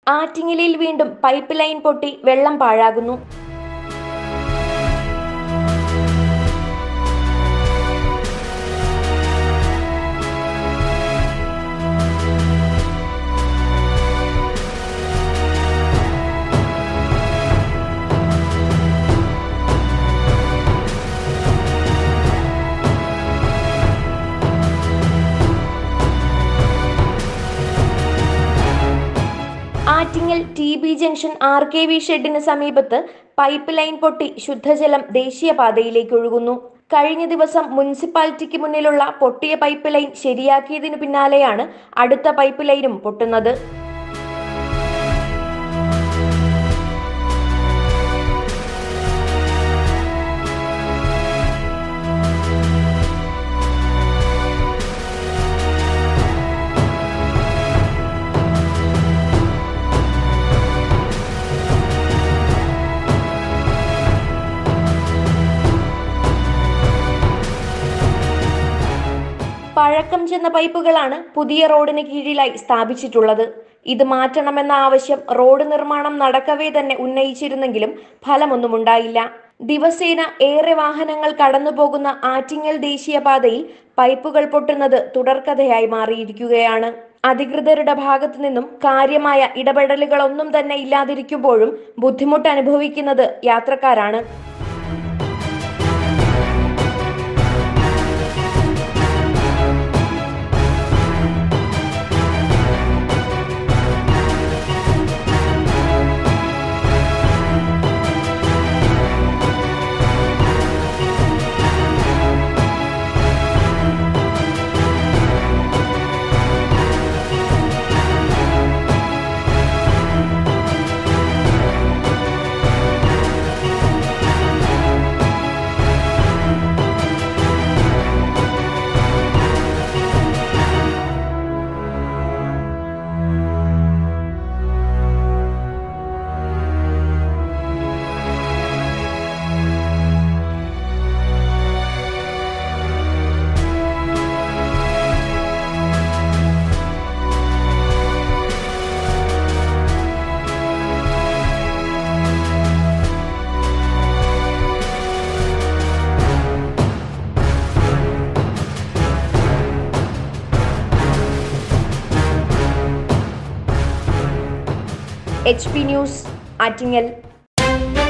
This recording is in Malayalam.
ആറ്റിങ്ങലിൽ വീണ്ടും പൈപ്പ് ലൈൻ പൊട്ടി വെള്ളം പാഴാകുന്നു Attingal T B junction R K V ഷെഡിന് സമീപത്ത് പൈപ്പ് ലൈൻ പൊട്ടി ശുദ്ധജലം ദേശീയപാതയിലേക്ക് ഒഴുകുന്നു കഴിഞ്ഞ ദിവസം മുനിസിപ്പാലിറ്റിക്ക് മുന്നിലുള്ള പൊട്ടിയ പൈപ്പ് ലൈൻ ശരിയാക്കിയതിനു പിന്നാലെയാണ് അടുത്ത പൈപ്പ് ലൈനും പൊട്ടുന്നത് പഴക്കം ചെന്ന പൈപ്പുകളാണ് പുതിയ റോഡിന് കീഴിലായി സ്ഥാപിച്ചിട്ടുള്ളത് ഇത് മാറ്റണമെന്ന ആവശ്യം റോഡ് നിർമ്മാണം നടക്കവേ തന്നെ ഉന്നയിച്ചിരുന്നെങ്കിലും ഫലമൊന്നും ഉണ്ടായില്ല ദിവസേന ഏറെ വാഹനങ്ങൾ കടന്നുപോകുന്ന ആറ്റിങ്ങൽ ദേശീയപാതയിൽ പൈപ്പുകൾ പൊട്ടുന്നത് തുടർക്കഥയായി മാറിയിരിക്കുകയാണ് അധികൃതരുടെ ഭാഗത്തു നിന്നും കാര്യമായ ഇടപെടലുകളൊന്നും തന്നെ ഇല്ലാതിരിക്കുമ്പോഴും ബുദ്ധിമുട്ട് അനുഭവിക്കുന്നത് യാത്രക്കാരാണ് എച്ച് പി ന്യൂസ് ആറ്റിങ്ങൽ